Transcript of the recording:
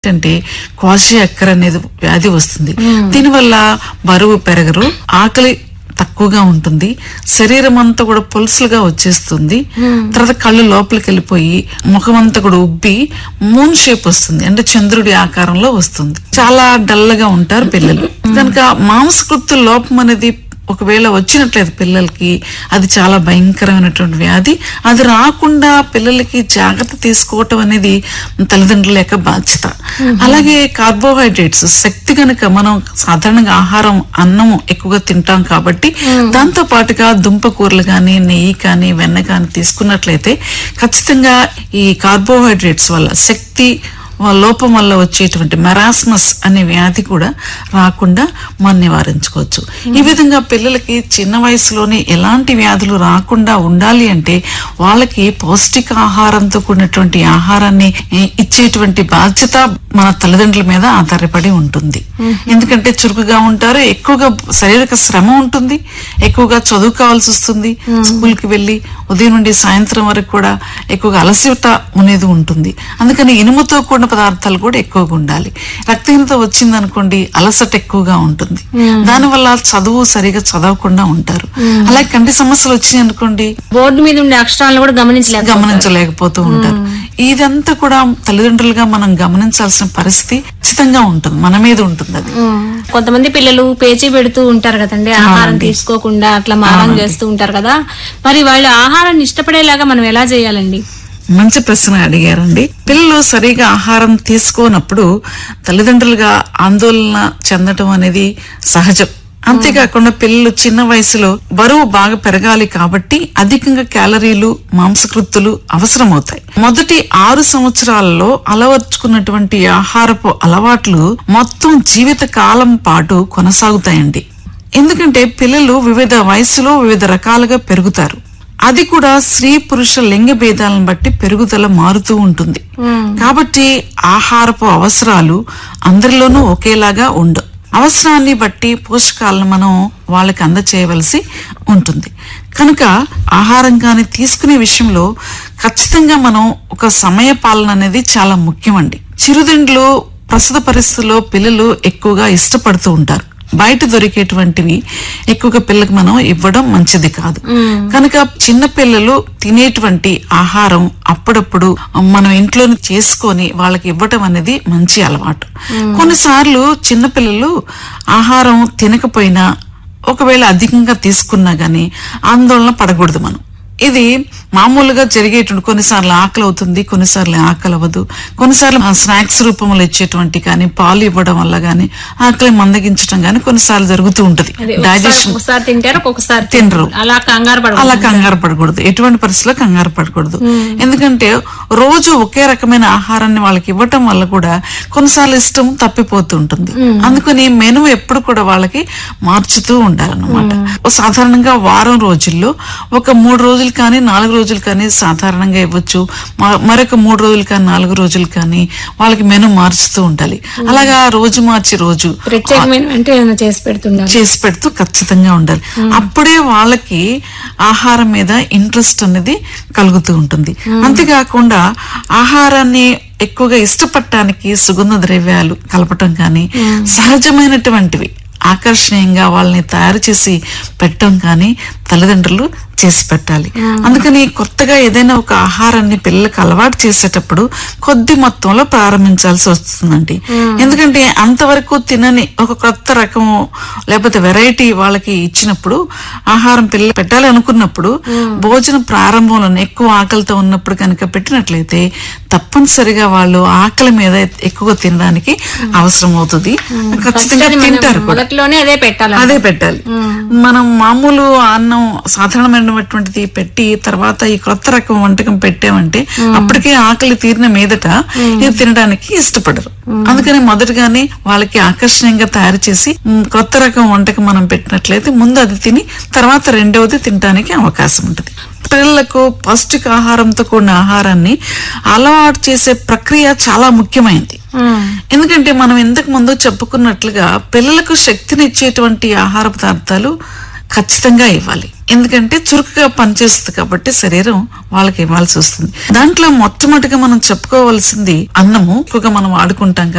ఏంటంటే క్వాషి అక్కర్ అనేది వ్యాధి వస్తుంది దీనివల్ల బరువు పెరగరు ఆకలి తక్కువగా ఉంటుంది శరీరం అంతా కూడా పులుసులుగా వచ్చేస్తుంది తర్వాత కళ్ళు లోపలికి వెళ్ళిపోయి ముఖం అంతా కూడా ఉబ్బి మూన్ షేప్ వస్తుంది అంటే చంద్రుడి ఆకారంలో వస్తుంది చాలా డల్ గా ఉంటారు పిల్లలు కనుక మాంసకృత్తు లోపం అనేది ఒకవేళ వచ్చినట్లయితే పిల్లలకి అది చాలా భయంకరమైనటువంటి వ్యాధి అది రాకుండా పిల్లలకి జాగ్రత్త తీసుకోవటం అనేది తల్లిదండ్రుల యొక్క బాధ్యత అలాగే కార్బోహైడ్రేట్స్ శక్తి కనుక మనం సాధారణంగా ఆహారం అన్నం ఎక్కువగా తింటాం కాబట్టి దాంతో పాటుగా దుంప కూరలు కానీ నెయ్యి కానీ వెన్న కానీ తీసుకున్నట్లయితే ఖచ్చితంగా ఈ కార్బోహైడ్రేట్స్ వల్ల శక్తి లోపం వల్ల వచ్చేటువంటి మెరాస్మస్ అనే వ్యాధి కూడా రాకుండా మనం నివారించుకోవచ్చు ఈ విధంగా పిల్లలకి చిన్న వయసులోనే ఎలాంటి వ్యాధులు రాకుండా ఉండాలి అంటే వాళ్ళకి పౌష్టికాహారంతో కూడినటువంటి ఆహారాన్ని ఏ, ఇచ్చేటువంటి బాధ్యత మన తల్లిదండ్రుల మీద ఆధారపడి ఉంటుంది ఎందుకంటే చురుకుగా ఉంటారు ఎక్కువగా శారీరక శ్రమ ఉంటుంది ఎక్కువగా చదువుకోవాల్సి వస్తుంది స్కూల్ కి వెళ్ళి ఉదయం నుండి సాయంత్రం వరకు కూడా ఎక్కువగా అలసట అనేది ఉంటుంది అందుకని ఇనుముతో కూడిన పదార్థాలు కూడా ఎక్కువగా ఉండాలి రక్తహీనత వచ్చింది అనుకోండి అలసట ఎక్కువగా ఉంటుంది దానివల్ల చదువు సరిగా చదవకుండా ఉంటారు అలాగే కంటి సమస్యలు వచ్చినాయి అనుకోండి బోర్డు మీద ఉండే అక్షరాలను కూడా గమనించలేక గమనించలేకపోతూ ఉంటారు ఇదంతా కూడా తల్లిదండ్రులుగా మనం గమనించాల్సిన పరిస్థితి ఖచ్చితంగా ఉంటుంది మన మీద ఉంటుంది అది కొంతమంది పిల్లలు పేచీ పెడుతూ ఉంటారు కదండి ఆహారం తీసుకోకుండా అట్లా మారం చేస్తూ ఉంటారు కదా మరి వాళ్ళు ఆహారాన్ని ఇష్టపడేలాగా మనం ఎలా చేయాలండి మంచి ప్రశ్న అడిగారండి పిల్లలు సరిగా ఆహారం తీసుకోనప్పుడు తల్లిదండ్రులుగా ఆందోళన చెందటం అనేది సహజం అంతేకాకుండా పిల్లలు చిన్న వయసులో బరువు బాగా పెరగాలి కాబట్టి అధికంగా క్యాలరీలు మాంసకృత్తులు అవసరమవుతాయి మొదటి ఆరు సంవత్సరాలలో అలవర్చుకున్నటువంటి ఆహారపు అలవాట్లు మొత్తం జీవిత కాలం పాటు కొనసాగుతాయండి ఎందుకంటే పిల్లలు వివిధ వయసులో వివిధ రకాలుగా పెరుగుతారు అది కూడా స్త్రీ పురుష లింగ భేదాలను బట్టి పెరుగుదల మారుతూ ఉంటుంది కాబట్టి ఆహారపు అవసరాలు అందరిలోనూ ఒకేలాగా ఉండవు అవసరాన్ని బట్టి పోషకాలను మనం వాళ్ళకి అందచేయవలసి ఉంటుంది కనుక ఆహారం కానీ తీసుకునే విషయంలో ఖచ్చితంగా మనం ఒక సమయ పాలన అనేది చాలా ముఖ్యమండి చిరుతిండ్లు ప్రస్తుత పరిస్థితుల్లో పిల్లలు ఎక్కువగా ఇష్టపడుతూ ఉంటారు బయట దొరికేటువంటివి ఎక్కువగా పిల్లలకు మనం ఇవ్వడం మంచిది కాదు కనుక చిన్న పిల్లలు తినేటువంటి ఆహారం అప్పుడప్పుడు మనం ఇంట్లోనే చేసుకొని వాళ్ళకి ఇవ్వటం అనేది మంచి అలవాటు కొన్నిసార్లు చిన్న పిల్లలు ఆహారం తినకపోయినా ఒకవేళ అధికంగా తీసుకున్నా గానీ ఆందోళన పడకూడదు మనం ఇది మామూలుగా జరిగేటువంటి కొన్నిసార్లు ఆకలి అవుతుంది కొన్నిసార్లు ఆకలి అవ్వదు కొన్నిసార్లు స్నాక్స్ రూపంలో ఇచ్చేటువంటి కానీ పాలు ఇవ్వడం వల్ల గానీ ఆకలి మందగించడం గానీ కొన్నిసార్లు జరుగుతూ ఉంటది డైజెషన్ ఒకసారి తింటారు ఒక్కొక్కసారి తినరు అలా కంగారు పడ అలా కంగారు పడకూడదు ఎటువంటి పరిస్థితుల్లో కంగారు పడకూడదు ఎందుకంటే రోజు ఒకే రకమైన ఆహారాన్ని వాళ్ళకి ఇవ్వటం వల్ల కూడా కొన్నిసార్లు ఇష్టం తప్పిపోతూ ఉంటుంది అందుకని మెను ఎప్పుడు కూడా వాళ్ళకి మార్చుతూ ఉండాలన్నమాట సాధారణంగా వారం రోజుల్లో ఒక మూడు రోజులు కానీ నాలుగు రోజులు కానీ సాధారణంగా ఇవ్వచ్చు మ- మరొక మూడు రోజులు కానీ నాలుగు రోజులు కానీ వాళ్ళకి మెను మార్చుతూ ఉండాలి అలాగా రోజు మార్చి రోజు ప్రత్యేకమైన అంటే ఏమైనా చేసి పెడుతుండాలి చేసి పెడుతూ ఖచ్చితంగా ఉండాలి అప్పుడే వాళ్ళకి ఆహారం మీద ఇంట్రెస్ట్ అనేది కలుగుతూ ఉంటుంది అంతేకాకుండా ఆహారాన్ని ఎక్కువగా ఇష్టపడటానికి సుగంధ ద్రవ్యాలు కలపటం కానీ సహజమైనటువంటివి ఆకర్షణీయంగా వాళ్ళని తయారు చేసి పెట్టడం కానీ తల్లిదండ్రులు చేసి పెట్టాలి అందుకని కొత్తగా ఏదైనా ఒక ఆహారాన్ని పిల్లలకు అలవాటు చేసేటప్పుడు కొద్ది మొత్తంలో ప్రారంభించాల్సి వస్తుందండి ఎందుకంటే అంతవరకు తినని ఒక కొత్త రకం లేకపోతే వెరైటీ వాళ్ళకి ఇచ్చినప్పుడు ఆహారం పిల్లలు పెట్టాలి అనుకున్నప్పుడు భోజనం ప్రారంభంలోనే ఎక్కువ ఆకలితో ఉన్నప్పుడు కనుక పెట్టినట్లయితే తప్పనిసరిగా వాళ్ళు ఆకలి మీద ఎక్కువగా తినడానికి అవసరం అవుతుంది ఖచ్చితంగా తింటారు కూడా మొదట్లోనే అదే పెట్టాలి అదే పెట్టాలి మనం మామూలు అన్నం సాధారణమైనటువంటిది పెట్టి తర్వాత ఈ కొత్త రకం వంటకం పెట్టామంటే అప్పటికే ఆకలి తీరిన మీదట ఇది తినడానికి ఇష్టపడరు అందుకని మొదటగానే వాళ్ళకి ఆకర్షణీయంగా తయారు చేసి మ్, కొత్త రకం వంటకం మనం పెట్టినట్లయితే ముందు అది తిని తర్వాత రెండవది తినడానికి అవకాశం ఉంటుంది పిల్లలకు పౌష్టికాహారంతో కూడిన ఆహారాన్ని అలవాటు చేసే ప్రక్రియ చాలా ముఖ్యమైనది ఎందుకంటే మనం ఇంతకు ముందు చెప్పుకున్నట్లుగా పిల్లలకు శక్తినిచ్చేటువంటి ఆహార పదార్థాలు ఖచ్చితంగా ఇవ్వాలి ఎందుకంటే చురుకుగా పనిచేస్తుంది కాబట్టి శరీరం వాళ్ళకి ఇవ్వాల్సి వస్తుంది దాంట్లో మొట్టమొదటిగా మనం చెప్పుకోవాల్సింది అన్నము ఎక్కువగా మనం వాడుకుంటాం